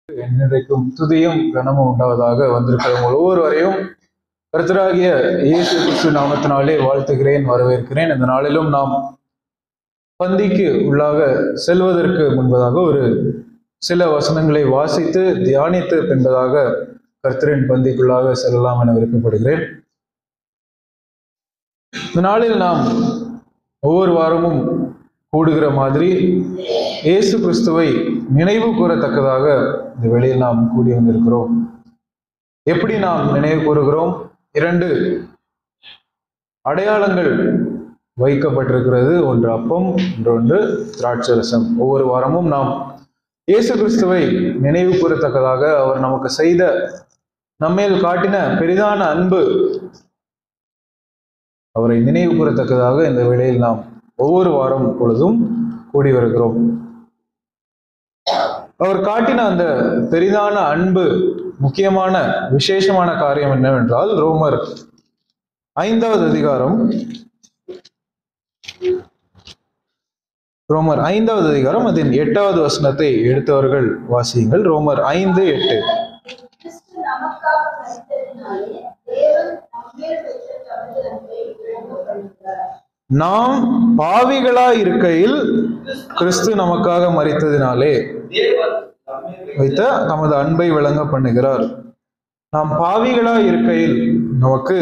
என்றைக்கும் துதியும் கனமும் உண்டாவதாக வந்திருக்கிற உங்கள் ஒவ்வொருவரையும் கர்த்தராகிய இயேசு கிறிஸ்து நாமத்தினாலே வாழ்த்துகிறேன் வரவேற்கிறேன் இந்த நாளிலும் நாம் பந்திக்கு உள்ளாக செல்வதற்கு முன்பதாக ஒரு சில வசனங்களை வாசித்து தியானித்து என்பதாக கர்த்தரின் பந்திக்குள்ளாக செல்லலாம் என விருப்பப்படுகிறேன் இந்த நாளில் நாம் ஒவ்வொரு வாரமும் கூடுகிற மாதிரி இயேசு கிறிஸ்துவை நினைவு கூறத்தக்கதாக இந்த வேளையில் நாம் கூடி வந்திருக்கிறோம் எப்படி நாம் நினைவு கூறுகிறோம் இரண்டு அடையாளங்கள் வைக்கப்பட்டிருக்கிறது ஒன்று அப்பம் இன்னொன்று திராட்சரசம் ஒவ்வொரு வாரமும் நாம் இயேசு கிறிஸ்துவை நினைவு கூறத்தக்கதாக அவர் நமக்கு செய்த நம்மேல் காட்டின பெரிதான அன்பு அவரை நினைவு கூறத்தக்கதாக இந்த வேளையில் நாம் ஒவ்வொரு வாரம் பொழுதும் கூடி வருகிறோம் அவர் காட்டின அந்த பெரிதான அன்பு முக்கியமான விசேஷமான காரியம் என்னவென்றால் ரோமர் ஐந்தாவது அதிகாரம் ரோமர் ஐந்தாவது அதிகாரம் அதன் எட்டாவது வசனத்தை எடுத்தவர்கள் வாசியுங்கள் ரோமர் ஐந்து எட்டு கிறிஸ்து நமக்காக மரித்ததினாலே தேவன் நம்மேல் பெற்ற தமது அன்பை விளங்கப்படுகிறார். நாம் பாவிகளாய் இருக்கையில் கிறிஸ்து நமக்காக மரித்ததினாலே வைத்த தமது அன்பை விளங்க பண்ணுகிறார் நாம் பாவிகளாய் இருக்கையில் நமக்கு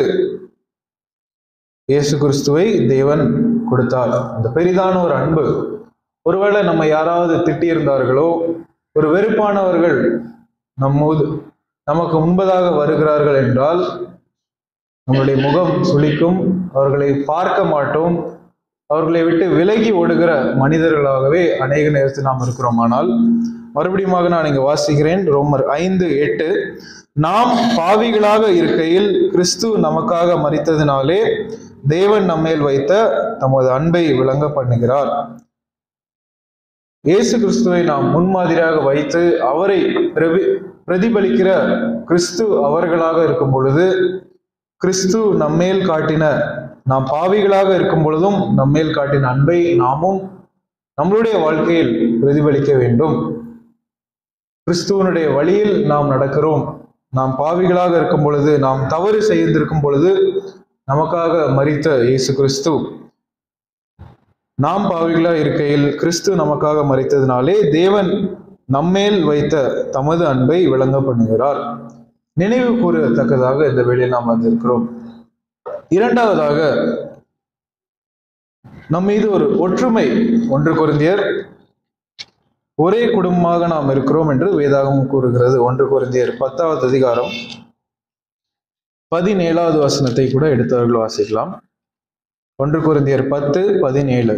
இயேசு கிறிஸ்துவை தேவன் கொடுத்தார் அந்த பெரிதான ஒரு அன்பு ஒருவேளை நம்ம யாராவது திட்டியிருந்தார்களோ ஒரு வெறுப்பானவர்கள் நம்மோது நமக்கு முன்பதாக வருகிறார்கள் என்றால் நம்முடைய முகம் சுளிக்கும் அவர்களை பார்க்க மாட்டோம் அவர்களை விட்டு விலகி ஓடுகிற மனிதர்களாகவே அநேக நேரத்தில் நாம் இருக்கிறோம் ஆனால் மறுபடியும் நான் இங்க வாசிக்கிறேன் ரோமர் ஐந்து எட்டு நாம் பாவிகளாக இருக்கையில் கிறிஸ்து நமக்காக மரித்ததினாலே தேவன் நம்மேல் வைத்த தமது அன்பை விளங்க பண்ணுகிறார் இயேசு கிறிஸ்துவை நாம் முன்மாதிரியாக வைத்து அவரை பிரதி பிரதிபலிக்கிற கிறிஸ்து அவர்களாக இருக்கும் பொழுது கிறிஸ்து நம்மேல் காட்டின நாம் பாவிகளாக இருக்கும் பொழுதும் நம்மேல் காட்டின அன்பை நாமும் நம்மளுடைய வாழ்க்கையில் பிரதிபலிக்க வேண்டும் கிறிஸ்துவனுடைய வழியில் நாம் நடக்கிறோம் நாம் பாவிகளாக இருக்கும் பொழுது நாம் தவறு செய்திருக்கும் பொழுது நமக்காக மரித்த இயேசு கிறிஸ்து நாம் பாவிகளாக இருக்கையில் கிறிஸ்து நமக்காக மரித்ததினாலே தேவன் நம்மேல் வைத்த தமது அன்பை விளங்க பண்ணுகிறார் நினைவு கூறத்தக்கதாக இந்த வேளையில் நாம் வந்திருக்கிறோம் இரண்டாவதாக நம் மீது ஒரு ஒற்றுமை ஒன்று குருந்தியர் ஒரே குடும்பமாக நாம் இருக்கிறோம் என்று வேதாகம் கூறுகிறது ஒன்று குருந்தியர் பத்தாவது அதிகாரம் பதினேழாவது வசனத்தை கூட எடுத்தவர்கள் வாசிக்கலாம் ஒன்று குருந்தியர் பத்து பதினேழு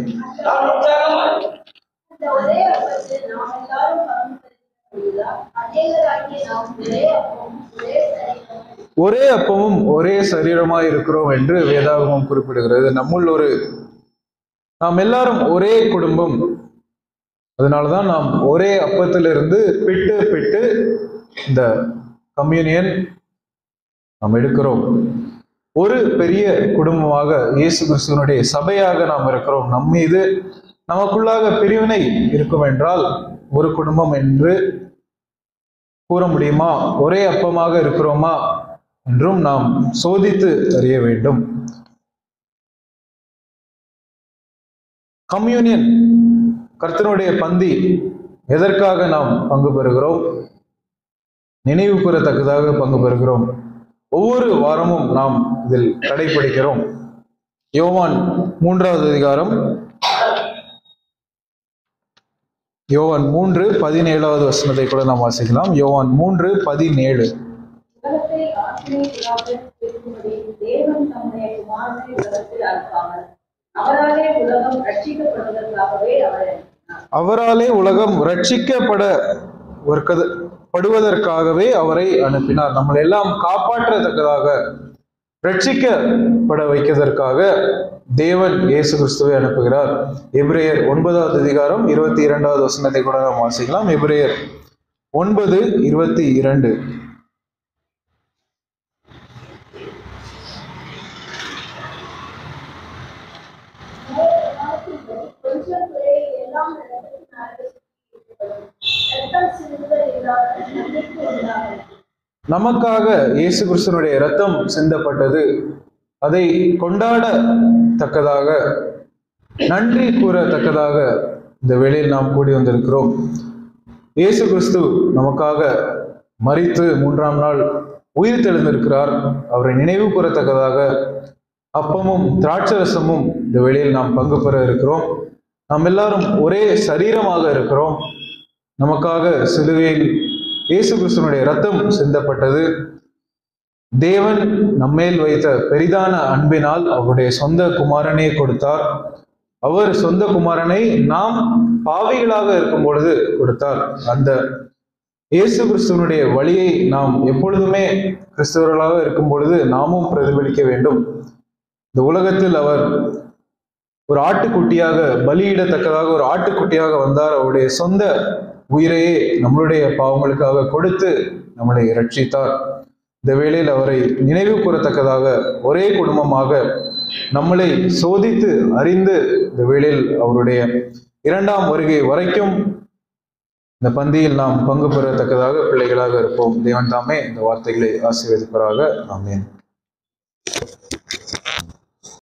அந்த ஒரே அப்பத்தில் நாம் எல்லாரும் பங்கு அநேகராகிய நாம் ஒரே அப்பம் ஒரே சரீரம் ஒரே அப்பமும் ஒரே சரீரமாய் இருக்கிறோம் என்று வேதாகமம் குறிப்பிடுகிறது நம்முள் ஒரு நாம் எல்லாரும் ஒரே குடும்பம் அதனாலதான் நாம் ஒரே அப்பத்திலிருந்து பிட்டு பிட்டு இந்த கம்யூனியன் நாம் எடுக்கிறோம் ஒரு பெரிய குடும்பமாக இயேசு கிறிஸ்துவனுடைய சபையாக நாம் இருக்கிறோம் நம் மீது நமக்குள்ளாக பிரிவினை இருக்கும் என்றால் ஒரு குடும்பம் என்று கூற முடியுமா ஒரே அப்பமாக இருக்கிறோமா என்றும் நாம் சோதித்து அறிய வேண்டும் கம்யூனியன் கர்த்தனுடைய பந்தி எதற்காக நாம் பங்கு பெறுகிறோம் நினைவு கூறத்தக்கதாக பங்கு பெறுகிறோம் ஒவ்வொரு வாரமும் நாம் இதில் கடைபிடிக்கிறோம் யோவான் மூன்றாவது அதிகாரம் யோவான் மூன்று பதினேழாவது வசனத்தை கூட நாம் வாசிக்கலாம் யோவான் மூன்று பதினேழு உலகத்தை ஆசிரியர்களாக இருக்கும்படி தேவன் தம்முடைய குமாரனை உலகத்தில் அனுப்பாமல் அவராலே உலகம் ரட்சிக்கப்படுவதற்காகவே அவரை அனுப்பினார். அவராலே உலகம் ரட்சிக்கப்பட ஒர்க்கது- படுவதற்காகவே அவரை அனுப்பினார் நம்மளை எல்லாம் காப்பாற்றத்தக்கதாக ரட்சிக்கப்பட வைக்கிறதற்காக தேவன் இயேசு கிறிஸ்துவை அனுப்புகிறார் எபிரேயர் ஒன்பதாவது அதிகாரம் இருபத்தி இரண்டாவது வசனத்தை கூட நாம் வாசிக்கலாம் எபிரேயர் ஒன்பது இருபத்தி இரண்டு கொஞ்சம் குறை எல்லாம் நடக்கும் இரத்தம் சிந்துதல் இல்லாத நம்பிக்கை உண்டாகும் நமக்காக இயேசு கிறிஸ்துனுடைய இரத்தம் சிந்தப்பட்டது அதை கொண்டாடத்தக்கதாக நன்றி கூறத்தக்கதாக இந்த வேளையில் நாம் கூடி வந்திருக்கிறோம் இயேசு கிறிஸ்து நமக்காக மரித்து மூன்றாம் நாள் உயிர் தெழுந்திருக்கிறார் அவரை நினைவு கூறத்தக்கதாக அப்பமும் திராட்சரசமும் இந்த வேளையில் நாம் பங்கு பெற இருக்கிறோம் நாம் எல்லாரும் ஒரே சரீரமாக இருக்கிறோம் நமக்காக சிலுவையில் இயேசு கிறிஸ்துவனுடைய ரத்தம் சிந்தப்பட்டது தேவன் நம்மேல் வைத்த பெரிதான அன்பினால் அவருடைய சொந்த குமாரனை கொடுத்தார் அவர் சொந்த குமாரனை நாம் பாவிகளாக இருக்கும் பொழுது கொடுத்தார் அந்த இயேசு கிறிஸ்துவனுடைய வழியை நாம் எப்பொழுதுமே கிறிஸ்தவர்களாக இருக்கும் பொழுது நாமும் பிரதிபலிக்க வேண்டும் இந்த உலகத்தில் அவர் ஒரு ஆட்டுக்குட்டியாக பலியிடத்தக்கதாக ஒரு ஆட்டுக்குட்டியாக வந்தார் அவருடைய சொந்த உயிரையே நம்மளுடைய பாவங்களுக்காக கொடுத்து நம்மளை ரட்சித்தார் இந்த வேளையில் அவரை நினைவு கூறத்தக்கதாக ஒரே குடும்பமாக நம்மளை சோதித்து அறிந்து இந்த வேளையில் அவருடைய இரண்டாம் வருகை வரைக்கும் இந்த பந்தியில் நாம் பங்கு பெறத்தக்கதாக பிள்ளைகளாக இருப்போம் தேவன் தாமே இந்த வார்த்தைகளை ஆசீர்வதிப்பராக ஆமென்